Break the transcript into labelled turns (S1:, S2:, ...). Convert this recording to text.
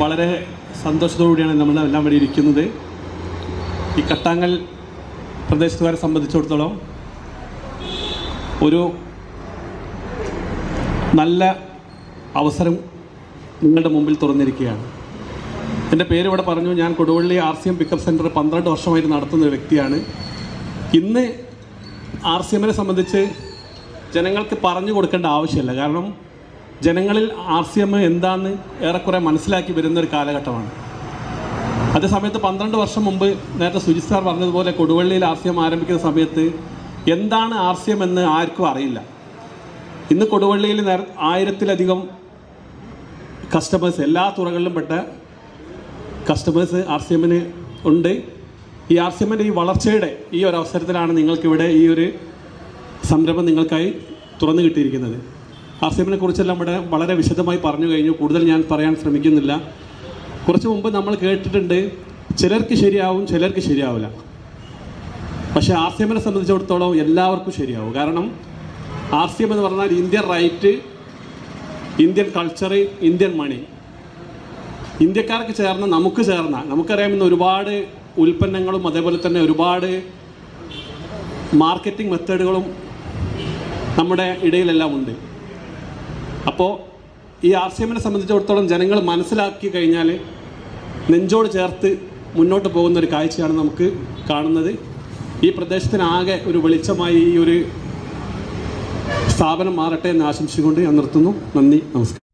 S1: വളരെ സന്തോഷത്തോടുകൂടിയാണ് നമ്മൾ എല്ലാം ഇവിടെ ഇരിക്കുന്നത് ഈ കട്ടാങ്ങൽ പ്രദേശത്തുകാരെ സംബന്ധിച്ചിടത്തോളം ഒരു നല്ല അവസരം നിങ്ങളുടെ മുമ്പിൽ തുറന്നിരിക്കുകയാണ് എൻ്റെ പേര് ഇവിടെ പറഞ്ഞു ഞാൻ Koduvally R C M pickup centre പന്ത്രണ്ട് വർഷമായിട്ട് നടത്തുന്ന ഒരു വ്യക്തിയാണ് ഇന്ന് ആർ സി എമ്മിനെ സംബന്ധിച്ച് ജനങ്ങൾക്ക് പറഞ്ഞു കൊടുക്കേണ്ട ആവശ്യമില്ല കാരണം ജനങ്ങളിൽ ആർ സി എം എന്താണെന്ന് ഏറെക്കുറെ മനസ്സിലാക്കി വരുന്ന ഒരു കാലഘട്ടമാണ് അതേ സമയത്ത് പന്ത്രണ്ട് വർഷം മുമ്പ് നേരത്തെ സുജിത് സാർ പറഞ്ഞതുപോലെ കൊടുവള്ളിയിൽ ആർ സി എം ആരംഭിക്കുന്ന സമയത്ത് എന്താണ് ആർ സി എം എന്ന് ആർക്കും അറിയില്ല ഇന്ന് കൊടുവള്ളിയിൽ നേര- ആയിരത്തിലധികം കസ്റ്റമേഴ്സ് എല്ലാ തുറകളിലും പെട്ട കസ്റ്റമേഴ്സ് ആർ സി എമ്മിന് ഉണ്ട് ഈ ആർ സി എമ്മിൻ്റെ ഈ വളർച്ചയുടെ ഈ ഒരു അവസരത്തിലാണ് നിങ്ങൾക്കിവിടെ ഈ ഒരു സംരംഭം നിങ്ങൾക്കായി തുറന്നു കിട്ടിയിരിക്കുന്നത് ആർ സി എമ്മിനെ കുറിച്ചെല്ലാം ഇവിടെ വളരെ വിശദമായി പറഞ്ഞു കഴിഞ്ഞു കൂടുതൽ ഞാൻ പറയാൻ ശ്രമിക്കുന്നില്ല കുറച്ച് മുമ്പ് നമ്മൾ കേട്ടിട്ടുണ്ട് ചിലർക്ക് ശരിയാവും ചിലർക്ക് ശരിയാവില്ല പക്ഷേ ആർ സി എമ്മിനെ സംബന്ധിച്ചിടത്തോളം എല്ലാവർക്കും ശരിയാവും കാരണം ആർ സി എം എന്ന് പറഞ്ഞാൽ Indian right Indian culture Indian money ഇന്ത്യക്കാർക്ക് ചേർന്ന നമുക്ക് ചേർന്ന നമുക്കറിയാം ഇന്ന് ഒരുപാട് ഉൽപ്പന്നങ്ങളും അതേപോലെ തന്നെ ഒരുപാട് മാർക്കറ്റിംഗ് മെത്തേഡുകളും നമ്മുടെ ഇടയിലെല്ലാം ഉണ്ട് അപ്പോൾ ഈ ആർ സി എമ്മിനെ സംബന്ധിച്ചിടത്തോളം ജനങ്ങൾ മനസ്സിലാക്കി കഴിഞ്ഞാൽ നെഞ്ചോട് ചേർത്ത് മുന്നോട്ട് പോകുന്ന ഒരു കാഴ്ചയാണ് നമുക്ക് കാണുന്നത് ഈ പ്രദേശത്തിനാകെ ഒരു വെളിച്ചമായി ഈ ഒരു സ്ഥാപനം മാറട്ടെ എന്ന് ആശംസിച്ചുകൊണ്ട് ഞാൻ നിർത്തുന്നു നന്ദി നമസ്കാരം